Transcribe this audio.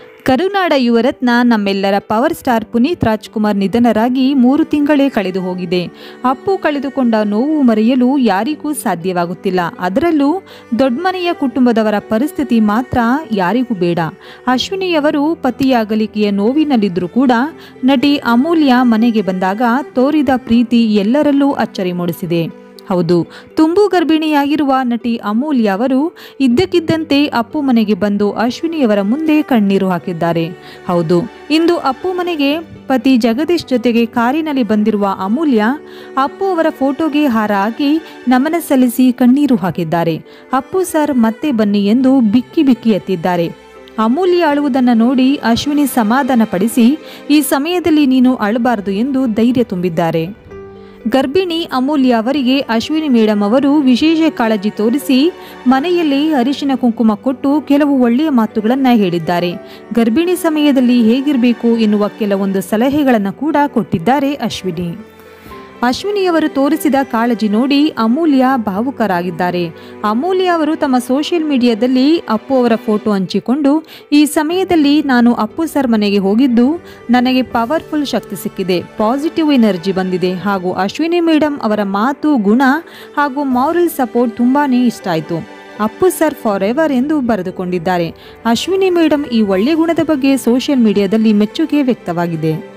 ಕರುನಾಡ ಯುವರತ್ನ ನಮ್ಮೆಲ್ಲರ power star Puneeth Rajkumar ನಿಧನರಾಗಿ ಮೂರು ತಿಂಗಳೇ ಕಳೆದು ಹೋಗಿದೆ ಅಪ್ಪು ಕಳೆದುಕೊಂಡ ನೋವು ಮರೆಯಲು ಯಾರಿಗೂ ಸಾಧ್ಯವಾಗುತ್ತಿಲ್ಲ ಅದರಲ್ಲೂ ದೊಡ್ಡಮನೆಯ ಕುಟುಂಬದವರ ಪರಿಸ್ಥಿತಿ ಮಾತ್ರ ಯಾರಿಗೂ ಬೇಡ ಅಶ್ವಿನಿಯವರು ಪತಿಯ ಅಗಲಿಕೆಯ ನೋವಿನಲ್ಲಿದ್ದರೂ ಕೂಡ ನಟಿ ಅಮೂಲ್ಯ ಮನೆಗೆ ಬಂದಾಗ ತೋರಿದ ಪ್ರೀತಿ ಎಲ್ಲರಲ್ಲೂ ಅಚ್ಚರಿ ಮೂಡಿಸಿದೆ ಹೌದು ತುಂಬು ಗರ್ಭಿಣಿಯಾಗಿರುವ ನಟಿ ಅಮೂಲ್ಯ ಅವರು ಇದ್ದಕ್ಕಿದ್ದಂತೆ ಅಪ್ಪು ಮನೆಗೆ ಬಂದು ಅಶ್ವಿನಿಯವರ ಮುಂದೆ ಕಣ್ಣೀರು ಹಾಕಿದ್ದಾರೆ ಹೌದು ಇಂದು ಅಪ್ಪು ಮನೆಗೆ ಪತಿ ಜಗದೀಶ್ ಜೊತೆಗೆ ಕಾರಿನಲ್ಲಿ ಬಂದಿರುವ ಅಮೂಲ್ಯ ಅಪ್ಪು ಅವರ ಫೋಟೋಗೆ ಹಾರ ಹಾಕಿ ನಮನ ಸಲ್ಲಿಸಿ ಕಣ್ಣೀರು ಹಾಕಿದ್ದಾರೆ ಅಪ್ಪು ಸರ್ ಮತ್ತೆ ಬನ್ನಿ ಎಂದು ಬಿಕ್ಕಿ ಬಿಕ್ಕಿ ಎತ್ತಿದ್ದಾರೆ ಅಮೂಲ್ಯ ಅಳುವುದನ್ನು ನೋಡಿ ಅಶ್ವಿನಿ ಸಮಾಧಾನಪಡಿಸಿ ಈ ಸಮಯದಲ್ಲಿ ನೀನು ಅಳಬಾರದು ಎಂದು ಧೈರ್ಯ ತುಂಬಿದ್ದಾರೆ ಗರ್ಭಿಣಿ ಅಮೂಲ್ಯ ಅವರಿಗೆ ಅಶ್ವಿನಿ ಮೇಡಮ್ ಅವರು ವಿಶೇಷ ಕಾಳಜಿ ತೋರಿಸಿ ಮನೆಯಲ್ಲಿ ಅರಿಶಿನ ಕುಂಕುಮ ಕೊಟ್ಟು ಕೆಲವು ಒಳ್ಳೆಯ ಮಾತುಗಳನ್ನು ಹೇಳಿದ್ದಾರೆ ಗರ್ಭಿಣಿ ಸಮಯದಲ್ಲಿ ಹೇಗಿರಬೇಕು ಎನ್ನುವ ಕೆಲವೊಂದು ಸಲಹೆಗಳನ್ನು ಕೂಡ ಕೊಟ್ಟಿದ್ದಾರೆ ಅಶ್ವಿನಿ ಅಶ್ವಿನಿಯವರು ತೋರಿಸಿದ ಕಾಳಜಿ ನೋಡಿ ಅಮೂಲ್ಯ ಭಾವುಕರಾಗಿದ್ದಾರೆ ಅಮೂಲ್ಯ ಅವರು ತಮ್ಮ ಸೋಷಿಯಲ್ ಮೀಡಿಯಾದಲ್ಲಿ ಅಪ್ಪು ಅವರ ಫೋಟೋ ಹಂಚಿಕೊಂಡು ಈ ಸಮಯದಲ್ಲಿ ನಾನು ಅಪ್ಪು ಸರ್ ಮನೆಗೆ ಹೋಗಿದ್ದು ನನಗೆ ಪವರ್ಫುಲ್ ಶಕ್ತಿ ಸಿಕ್ಕಿದೆ ಪಾಸಿಟಿವ್ ಎನರ್ಜಿ ಬಂದಿದೆ ಹಾಗೂ ಅಶ್ವಿನಿ ಮೇಡಮ್ ಅವರ ಮಾತು ಗುಣ ಹಾಗೂ ಮಾರಲ್ ಸಪೋರ್ಟ್ ತುಂಬಾನೇ ಇಷ್ಟ ಆಯಿತು ಅಪ್ಪು ಸರ್ ಫಾರ್ ಎವರ್ ಎಂದು ಬರೆದುಕೊಂಡಿದ್ದಾರೆ ಅಶ್ವಿನಿ ಮೇಡಮ್ ಈ ಒಳ್ಳೆಯ ಗುಣದ ಬಗ್ಗೆ ಸೋಷಿಯಲ್ ಮೀಡಿಯಾದಲ್ಲಿ ಮೆಚ್ಚುಗೆ ವ್ಯಕ್ತವಾಗಿದೆ